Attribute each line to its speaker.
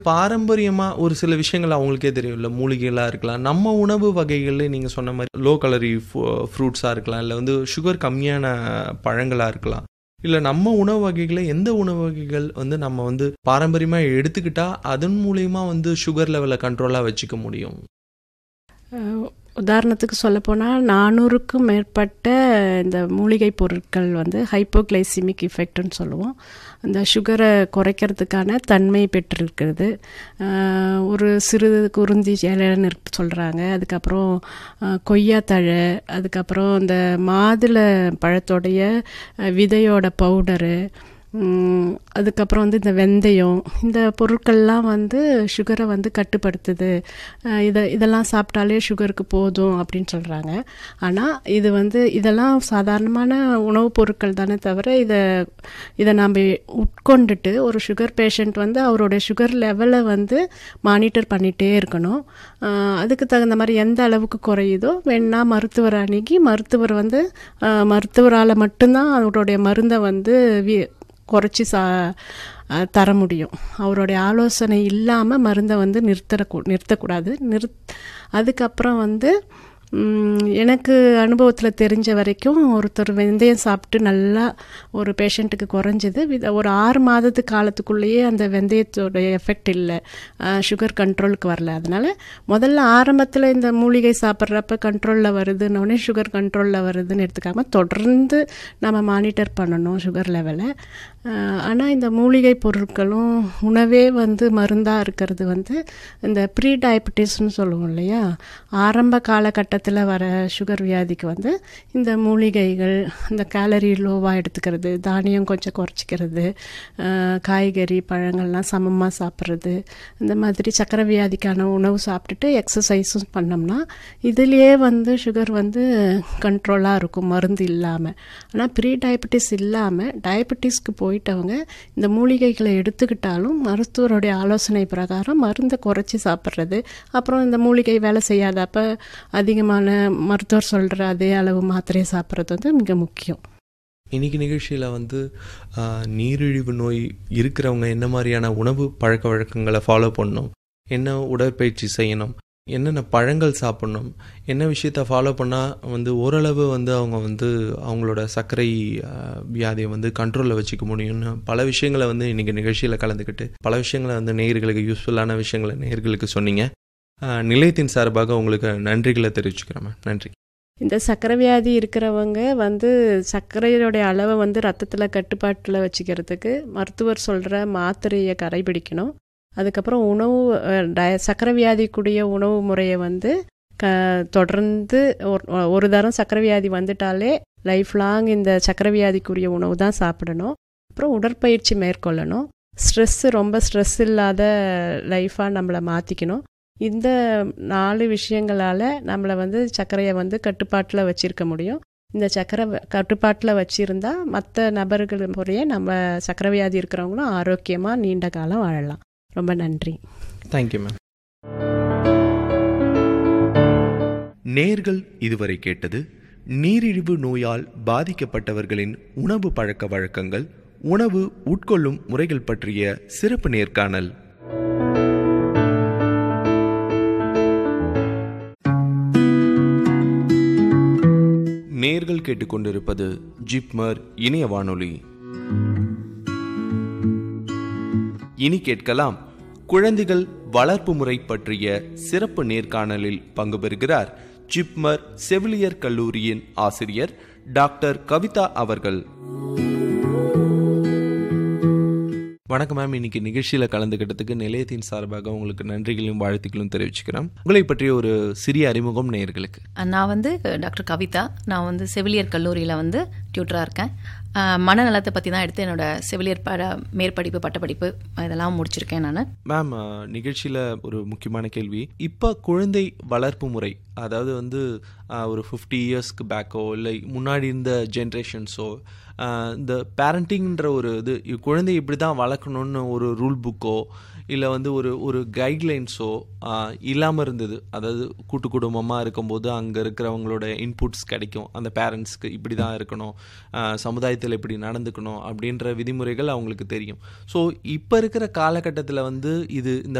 Speaker 1: பாரம்பரியமா ஒரு சில விஷயங்கள் அவங்களுக்கே தெரியும்ல மூலிகைகளா இருக்கலாம் நம்ம உணவு வகைகள்ல நீங்க சொன்ன மாதிரி லோ கலரி ஃப்ரூட்ஸா இருக்கலாம் இல்ல வந்து சுகர் கம்மியான பழங்களா இருக்கலாம் இல்ல நம்ம உணவு வகைகளை எந்த உணவு வகைகள் வந்து நம்ம வந்து பாரம்பரியமா எடுத்துக்கிட்டா அதன் மூலியமா வந்து சுகர் லெவலை கண்ட்ரோலா வச்சுக்க முடியும்
Speaker 2: அஹ், உதாரணத்துக்கு சொல்லப்போனால் நானூறுக்கும் மேற்பட்ட இந்த மூலிகை பொருட்கள் வந்து ஹைப்போகிளைசிமிக் இஃபெக்ட்னு சொல்லுவோம் அந்த சுகரை குறைக்கிறதுக்கான தன்மை பெற்றிருக்கிறது அஹ், ஒரு சிறு குருந்தி இலைன்னு சொல்கிறாங்க அதுக்கப்புறம் அஹ், கொய்யாத்தழை அதுக்கப்புறம் இந்த மாதுளை பழத்தோடைய அஹ், விதையோட பவுடரு ம், அதுக்கப்புறம் வந்து இந்த வெந்தயம் இந்த பொருட்கள்லாம் வந்து சுகரை வந்து கட்டுப்படுத்துது அஹ் இதை இதெல்லாம் சாப்பிட்டாலே சுகருக்கு போதும் அப்படின்னு சொல்கிறாங்க ஆனால் இது வந்து இதெல்லாம் சாதாரணமான உணவுப் பொருட்கள் தானே தவிர இதை இதை நாம் உட்கொண்டுட்டு ஒரு சுகர் பேஷண்ட் வந்து அவருடைய சுகர் லெவலை வந்து மானிட்டர் பண்ணிகிட்டே இருக்கணும் அஹ் அதுக்கு தகுந்த மாதிரி எந்த அளவுக்கு குறையுதோ வேணா மருத்துவர் அணுகி மருத்துவர் வந்து அஹ் மருத்துவரால் மட்டும்தான் அவருடைய மருந்தை வந்து வி குறைச்சி சா அஹ் தர முடியும் அவருடைய ஆலோசனை இல்லாமல் மருந்தை வந்து நிறுத்தக்கூ நிறுத்தக்கூடாது நிறுத் அதுக்கப்புறம் வந்து ம், எனக்கு அனுபவத்தில் தெரிஞ்ச வரைக்கும் ஒருத்தர் வெந்தயம் சாப்பிட்டு நல்லா ஒரு பேஷண்ட்டுக்கு குறைஞ்சது வித- ஒரு ஆறு மாதத்து காலத்துக்குள்ளேயே அந்த வெந்தயத்தோட எஃபெக்ட் இல்லை சுகர் கண்ட்ரோலுக்கு வரல அதனால் முதல்ல ஆரம்பத்தில் இந்த மூலிகை சாப்பிட்றப்ப கண்ட்ரோலில் வருதுன்னொடனே சுகர் கண்ட்ரோலில் வருதுன்னு எடுத்துக்காம தொடர்ந்து நம்ம மானிட்டர் பண்ணணும் சுகர் லெவலை ஆனால் இந்த மூலிகை பொருட்களும் உணவே வந்து மருந்தாக இருக்கிறது வந்து இந்த ப்ரீ டயபிட்டிஸ்னு சொல்லுவோம் இல்லையா ஆரம்ப காலகட்டத்தில் வர சுகர் வியாதிக்கு வந்து இந்த மூலிகைகள் இந்த கேலரி லோவாக எடுத்துக்கிறது தானியம் கொஞ்சம் குறைச்சிக்கிறது அஹ், காய்கறி பழங்கள்லாம் சமமாக சாப்பிட்றது இந்த மாதிரி சக்கரை வியாதிக்கான உணவு சாப்பிட்டுட்டு எக்ஸசைஸும் பண்ணோம்னா இதுலேயே வந்து சுகர் வந்து கண்ட்ரோலாக இருக்கும் மருந்து இல்லாமல் ஆனால் ப்ரீ டயபிட்டிஸ் இல்லாமல் டயபிட்டிஸ்க்கு போயிட்டவங்க இந்த மூலிகைகளை எடுத்துக்கிட்டாலும் மருத்துவருடைய ஆலோசனை பிரகாரம் மருந்தை குறைச்சி சாப்பிட்றது அப்புறம் இந்த மூலிகை வேலை செய்யாதப்ப அதிகமான மருத்துவர் சொல்கிற அதே அளவு மாத்திரையை சாப்பிட்றது வந்து மிக முக்கியம்
Speaker 1: இன்னைக்கு நிகழ்ச்சியில் வந்து ஆஹ், நீரிழிவு நோய் இருக்கிறவங்க என்ன மாதிரியான உணவு பழக்க வழக்கங்களை ஃபாலோ பண்ணணும் என்ன உடற்பயிற்சி செய்யணும் என்னென்ன பழங்கள் சாப்பிடணும் என்ன விஷயத்த ஃபாலோ பண்ணால் வந்து ஓரளவு வந்து அவங்க வந்து அவங்களோட சர்க்கரை ஆஹ், வியாதியை வந்து கண்ட்ரோலில் வச்சுக்க முடியும்னு பல விஷயங்களை வந்து இன்னைக்கு நிகழ்ச்சியில் கலந்துக்கிட்டு பல விஷயங்களை வந்து நேயர்களுக்கு யூஸ்ஃபுல்லான விஷயங்களை நேயர்களுக்கு சொன்னீங்க ஆஹ், நிலையத்தின் சார்பாக உங்களுக்கு நன்றிகளை தெரிவிச்சுக்கிறேன் மேம் நன்றி
Speaker 2: இந்த சர்க்கரை வியாதி இருக்கிறவங்க வந்து சர்க்கரையோடைய அளவை வந்து ரத்தத்தில் கட்டுப்பாட்டில் வச்சுக்கிறதுக்கு மருத்துவர் சொல்கிற மாத்திரையை கடைபிடிக்கணும் அதுக்கப்புறம் உணவு அஹ், டய சர்க்கரை வியாதிக்குரிய உணவு முறையை வந்து க தொடர்ந்து ஒரு ஒரு தரம் சர்க்கரை வியாதி வந்துட்டாலே லைஃப் லாங் இந்த சர்க்கரை வியாதிக்குரிய உணவு தான் சாப்பிடணும் அப்புறம் உடற்பயிற்சி மேற்கொள்ளணும் ஸ்ட்ரெஸ்ஸு ரொம்ப ஸ்ட்ரெஸ் இல்லாத லைஃபாக நம்மளை மாற்றிக்கணும் இந்த நாலு விஷயங்களால் நம்மளை வந்து சர்க்கரையை வந்து கட்டுப்பாட்டில் வச்சிருக்க முடியும் இந்த சர்க்கரை கட்டுப்பாட்டில் வச்சிருந்தா மற்ற நபர்கள் முறையே நம்ம சர்க்கரை வியாதி இருக்கிறவங்களும் ஆரோக்கியமாக நீண்ட காலம் வாழலாம் ரொம்ப நன்றி
Speaker 1: தேங்க்யூ மேம் நேர்கள் இதுவரை கேட்டது நீரிழிவு நோயால் பாதிக்கப்பட்டவர்களின் உணவு பழக்க வழக்கங்கள் உணவு உட்கொள்ளும் முறைகள் பற்றிய சிறப்பு நேர்காணல் நேர்கள் கேட்டுக்கொண்டிருப்பது ஜிப்மர் இணைய வானொலி இனி கேட்கலாம் குழந்தைகள் வளர்ப்பு முறை பற்றிய சிறப்பு நேர்காணலில் பங்கு பெறுகிறார் ஜிப்மர் செவிலியர் கல்லூரியின் ஆசிரியர் டாக்டர் கவிதா அவர்கள் வணக்கம் மேம் இன்னைக்கு நிகழ்ச்சியில் கலந்துக்கிட்டதுக்கு நிலையத்தின் சார்பாக உங்களுக்கு நன்றிகளையும் வாழ்த்துக்களும் தெரிவிச்சுக்கிறேன் உங்களை பற்றிய ஒரு சிறிய அறிமுகம் நேயர்களுக்கு
Speaker 3: நான் வந்து டாக்டர் கவிதா நான் வந்து செவிலியர் கல்லூரியில் வந்து டியூட்டராக இருக்கேன் அஹ், மனநலத்தை பற்றி தான் எடுத்து என்னோட செவிலியர் பட மேற்படிப்பு பட்டப்படிப்பு இதெல்லாம் முடிச்சிருக்கேன் நான்
Speaker 1: மேம் நிகழ்ச்சியில் ஒரு முக்கியமான கேள்வி இப்போ குழந்தை வளர்ப்பு முறை அதாவது வந்து அஹ், ஒரு ஃபிஃப்டி இயர்ஸ்க்கு பேக்கோ இல்லை முன்னாடி இருந்த ஜென்ரேஷன்ஸோ இந்த பேரண்டிங்ன்ற ஒரு இது இ- குழந்தை இப்படி தான் வளர்க்கணும்னு ஒரு ரூல் புக்கோ இல்லை வந்து ஒரு ஒரு கைட்லைன்ஸோ இல்லாமல் இருந்தது அதாவது கூட்டு குடும்பமாக இருக்கும்போது அங்கே இருக்கிறவங்களோட இன்புட்ஸ் கிடைக்கும் அந்த பேரண்ட்ஸ்க்கு இப்படி தான் இருக்கணும் சமுதாயத்தில் இப்படி நடந்துக்கணும் அப்படின்ற விதிமுறைகள் அவங்களுக்கு தெரியும் ஸோ இப்போ இருக்கிற காலகட்டத்தில் வந்து இது இந்த